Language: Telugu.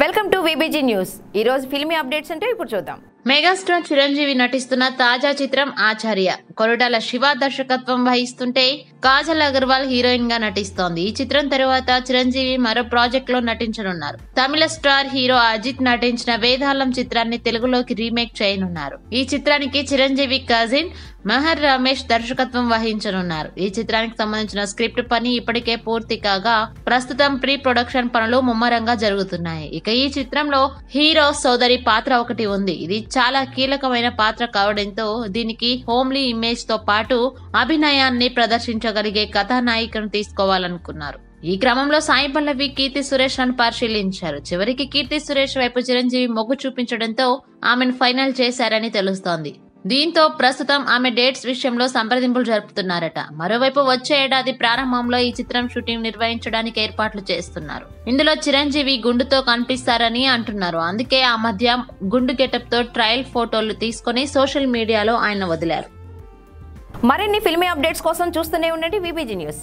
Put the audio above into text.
వెల్కమ్ టు విబిజీ న్యూస్ ఈ రోజు ఫిల్మీ అప్డేట్స్ అంటే ఇప్పుడు చూద్దాం మెగాస్టార్ చిరంజీవి నటిస్తున్న తాజా చిత్రం ఆచార్య కొరటాల శివ దర్శకత్వం వహిస్తుంటే కాజల్ అగర్వాల్ హీరోయిన్ గా నటిస్తోంది ఈ చిత్రం తరువాత చిరంజీవి మరో ప్రాజెక్ట్ లో నటించనున్నారు తమిళ స్టార్ హీరో అజిత్ నటించిన వేదాళం చిత్రాన్ని తెలుగులోకి రీమేక్ చేయనున్నారు ఈ చిత్రానికి చిరంజీవి కజిన్ మహర్ రమేష్ దర్శకత్వం వహించనున్నారు ఈ చిత్రానికి సంబంధించిన స్క్రిప్ట్ పని ఇప్పటికే పూర్తి కాగా ప్రస్తుతం ప్రీ ప్రొడక్షన్ పనులు ముమ్మరంగా జరుగుతున్నాయి ఇక ఈ చిత్రంలో హీరో సోదరి పాత్ర ఒకటి ఉంది ఇది చాలా కీలకమైన పాత్ర కావడంతో దీనికి హోమ్లీ ఇమేజ్ తో పాటు అభినయాన్ని ప్రదర్శించగలిగే కథానాయికను తీసుకోవాలనుకున్నారు ఈ క్రమంలో సాయి పల్లవి కీర్తి సురేష్ ను పరిశీలించారు చివరికి కీర్తి సురేష్ వైపు చిరంజీవి మొగ్గు చూపించడంతో ఆమెను ఫైనల్ చేశారని తెలుస్తోంది దీంతో ప్రస్తుతం ఆమె డేట్స్ విషయంలో సంప్రదింపులు జరుపుతున్నారట మరోవైపు వచ్చే ఏడాది ప్రారంభంలో ఈ చిత్రం షూటింగ్ నిర్వహించడానికి ఏర్పాట్లు చేస్తున్నారు ఇందులో చిరంజీవి గుండుతో కనిపిస్తారని అంటున్నారు అందుకే ఆ మధ్య గుండు గెటప్ తో ట్రయల్ ఫోటోలు తీసుకొని సోషల్ మీడియాలో ఆయన వదిలారు మరిన్ని ఫిల్మీ అప్డేట్స్ కోసం చూస్తూనే ఉండండి విబిజీ న్యూస్